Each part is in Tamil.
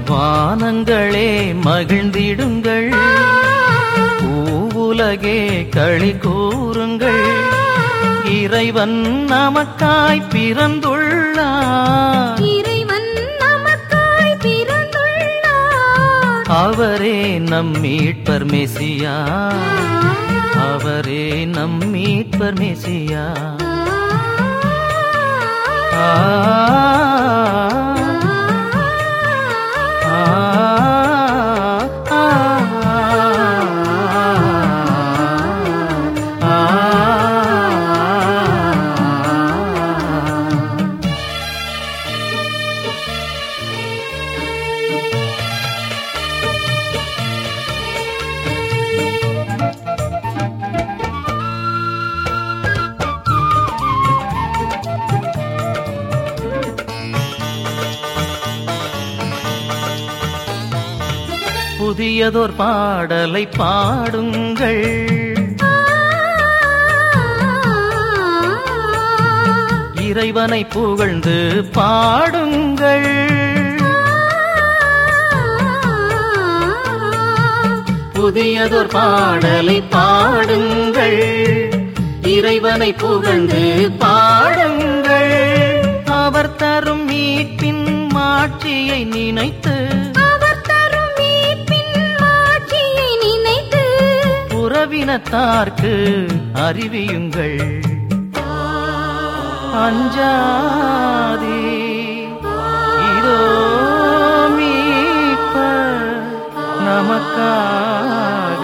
வானங்களே மகிழ்ந்திடுங்கள் பூவுலகே களி கூறுங்கள் இறைவன் நமக்காய் பிறந்துள்ளார் இறைவன் நமக்காய் பிறந்துள்ளார் அவரே நம் மீட்பர் மெசியா அவரே நம் மீட்பர் மெசியா ஆ, ஆ, ஆ, ஆ. புதியதோர் பாடலை பாடுங்கள் இறைவனை புகழ்ந்து பாடுங்கள் புதியதோர் பாடலை பாடுங்கள் இறைவனை புகழ்ந்து பாடுங்கள் அவர் தரும் மீட்பின் மாட்சியை நினைத்து அவர் தரும் மீட்பின் மாட்சியை நினைத்து உறவினத்தார்க்கு அறிவியுங்கள் அஞ்சாதே இதோ மீட்பர் நமக்காக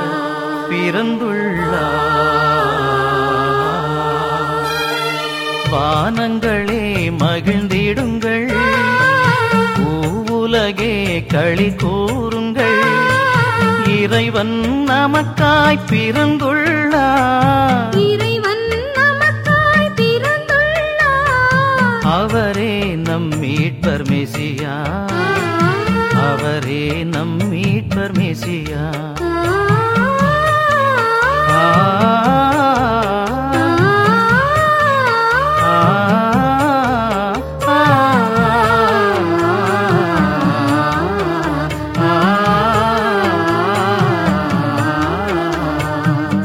பிறந்துள்ளார் வானங்களே மகிழ்ந்திடுங்கள் பூவுலகே களி கூறுங்கள் இறைவன் நமக்காய் பிறந்துள்ளார் இறைவன் நமக்காய் பிறந்துள்ளார் அவரே நம் மீட்பர் மெசியா அவரே நம் மீட்பர் மெசியா ஆ, ஆ, ஆ, ஆ.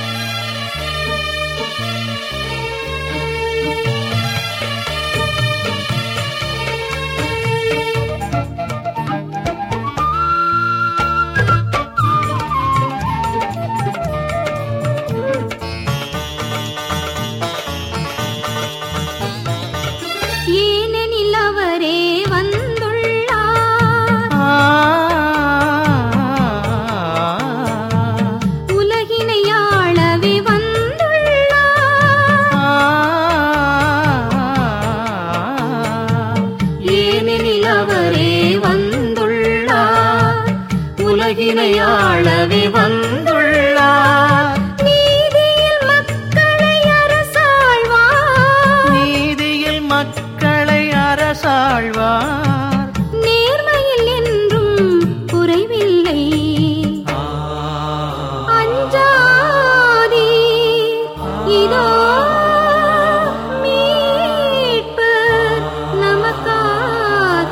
ஏனெனில் அவரே வந்துள்ளார் உலகினை ஆளவே வந்துள்ளார் ஏனெனில் அவரே வந்துள்ளார் உலகினை ஆளவே வந்துள்ளார் நீதியில் மக்களை அரசாழ்வார் நீதியில் மக்களை அரசாழ்வார் நேர்மையில் என்றும் குறைவில்லை அஞ்சாதே இதோ மீட்பர் நமக்காக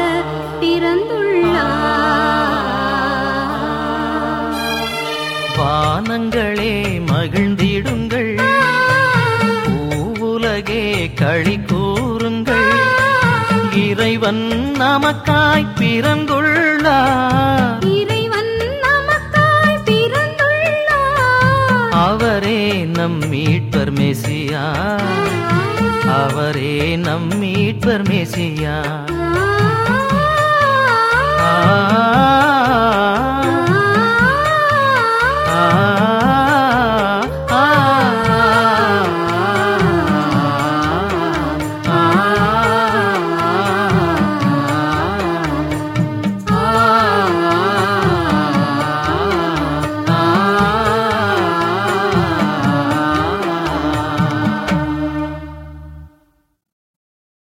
பிறந்துள்ளார் வானங்களே மகிழ்ந்திடுங்கள் பூவுலகே களி கூறுங்கள் இறைவன் நமக்காய் பிறந்துள்ளார் இறைவன் நமக்காய் பிறந்துள்ளார் அவரே நம் மீட்பர் மெசியா அவரே நம் மீட்பர் மெசியா ஆ